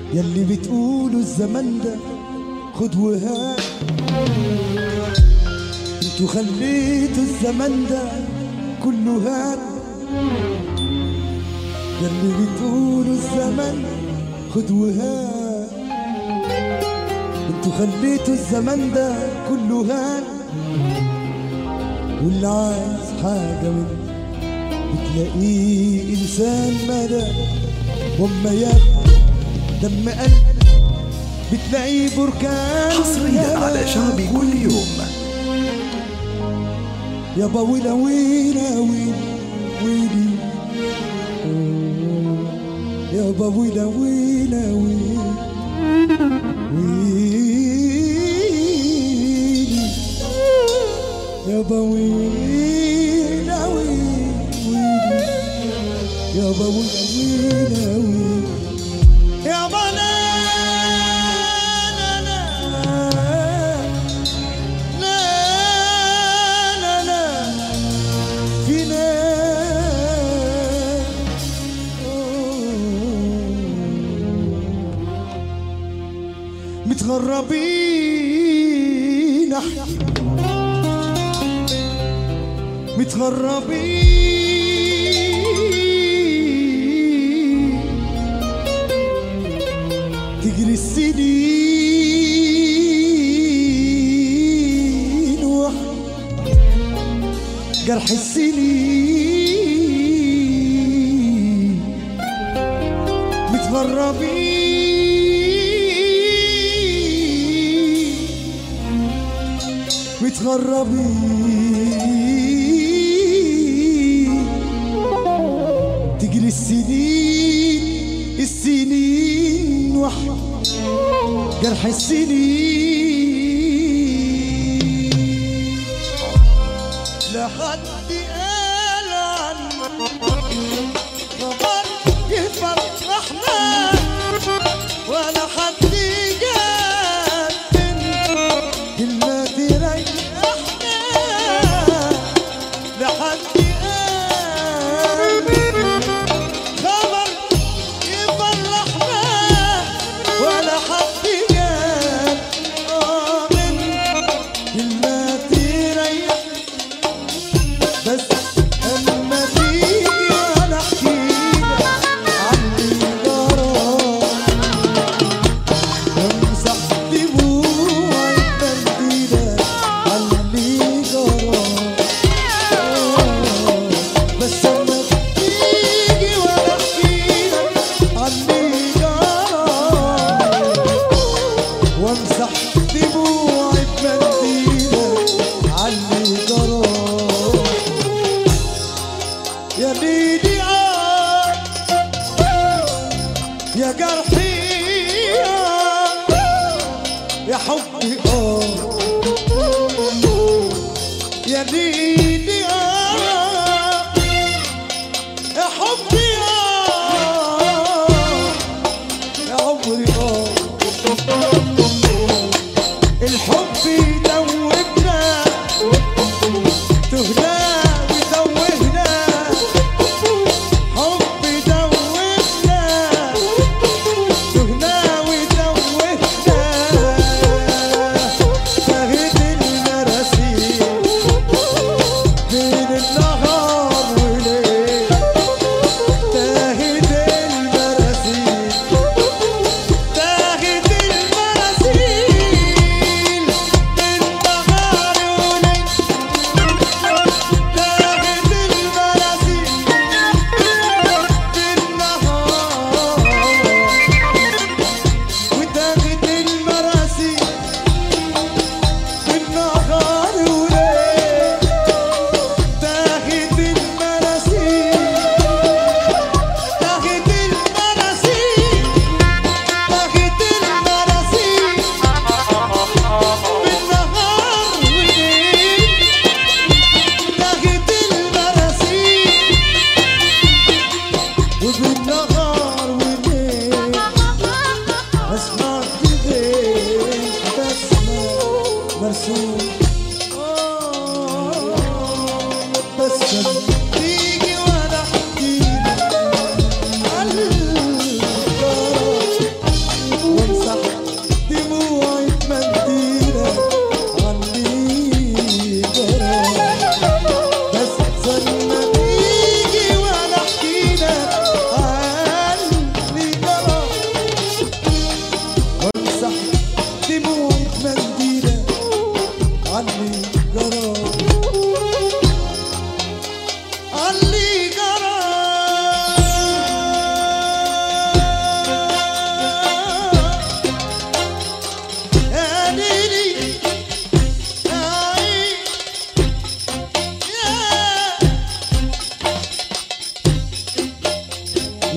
يلي بتقولوا الزمن ده خد وهات انتوا خليتوا الزمن ده كله هات يلي بتقولوا الزمن خد وهات انتوا خليتوا الزمن ده كله هات واللي عايز حاجة منه بتلاقيه إنسان مدى وما يبقى دم قلب بتلاقيه بركان حصريا على شعبي كل يوم يابا ويلا ويلا ويلي ويلي يابا ويلا ويلا ويلي ويلي يابا ويلا ويلي ويلي يابا ويلا ويلا ويلي يابا لا لا لا لا لا لا في ناس متغربين احنا متغربين تجري السنين واحنا جرح السنين متغربين متغربين تجري السنين السنين واحنا جرح السنين لا حد قال عنه خبر يفرحنا ولا حد جاب كلمة تريحنا لا حد قال خبر يفرحنا ولا حد جاب آه من كلمة تريحنا بس اما تيجي انا احكي لك عن اللي جرى وامسح دموعي بمنديلك عن اللي جرى بس اما تيجي وانا احكي لك عن اللي جرى وامسح دموعي بمنديلك عن اللي جرى يا ليلي آه يا جرحي آه يا حبي آه يا ليلي آه يا حبي آه يا عمري آه الحب يدوبنا تهنا ويدوبنا حب يدوبنا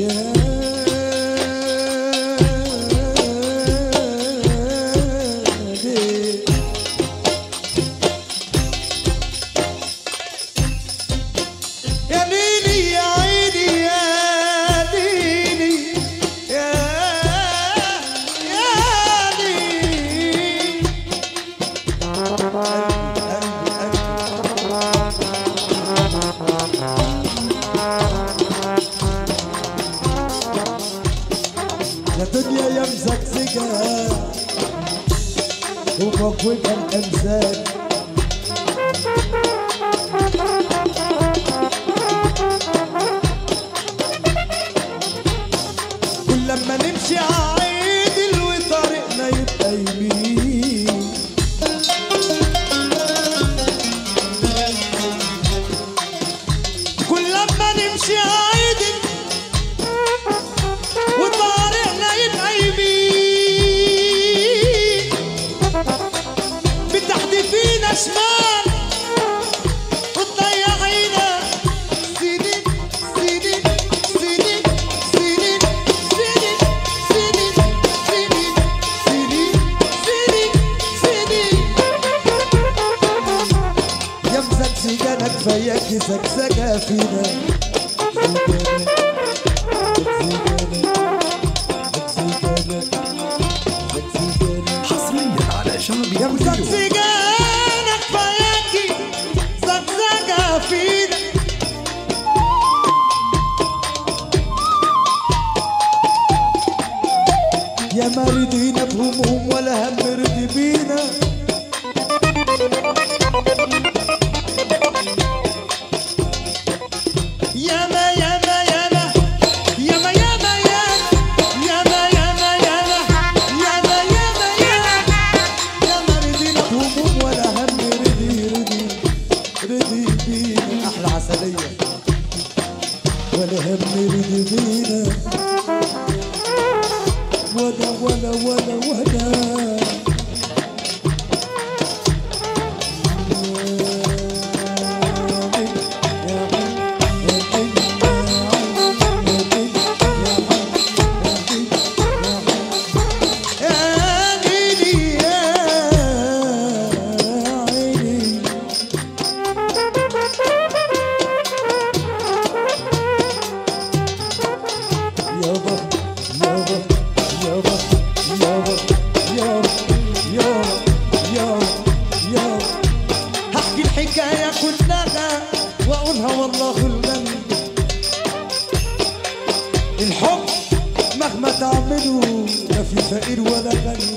يا ليل يا ليلي يا عيني يا ليلي يا يا ليلي قلبي قلبي قلبي يا دنيا يا مزكزكة وموجودة الأمثال كل لما نمشي عايدل وطريقنا يبقى يمين كل لما نمشي عايدل وطريقنا يبقى يمين بتحدفينا شمال وتضيعينا سنين سنين سنين سنين سنين سنين سنين سنين سنين سنين يا مزكزجانة كفاياك زكزجة فينا زكزجانة زكزجانة حصريا على شعبي يا كل يوم مزكزجانة كفاياكي زكزجة فينا يا ما رضينا بهموم ولا هم رضي بينا يا ما يا ما يا ما يا ما يا ما يا ما يا ما يا ما يا ما يا ما يا ما يا ما يا ما رضينا بهموم ولا هم رضي رضي رضي بينا احلى عسليه ولا هم رضي بينا ولا ولا ولا ولا يا ليلي يا عيني يابا يابا يابا يابا يابا يابا يابا يابا هحكي الحكاية كلها وأقولها والله الغني الحب مهما تعملوا لا في فقير ولا غني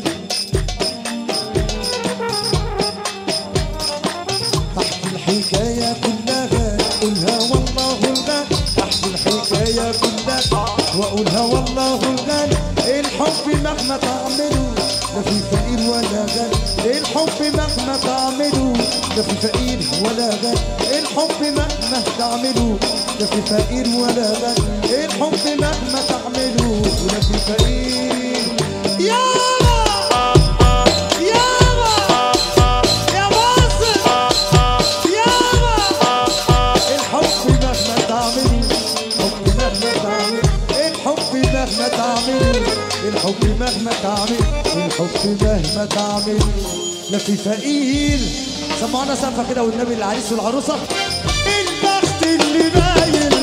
احكي الحكاية كلها قولها والله الغني احكي الحكاية كلها واقولها والله الغني الحب مهما تعملوا لا في فقير ولا غني الحب مهما تعملوا لا في فقير ولا غني الحب مهما تعملوا لا في فقير ولا غني الحب مهما تعملوا لا في فقير يابا يابا يا واصل يابا الحب مهما تعملوا الحب مهما تعملوا الحب مهما تعملوا الحب مهما تعملوا الحب مهما تعملوا لا في فقير سمعنا سقفه كده والنبي العريس والعروسه البخت اللي باين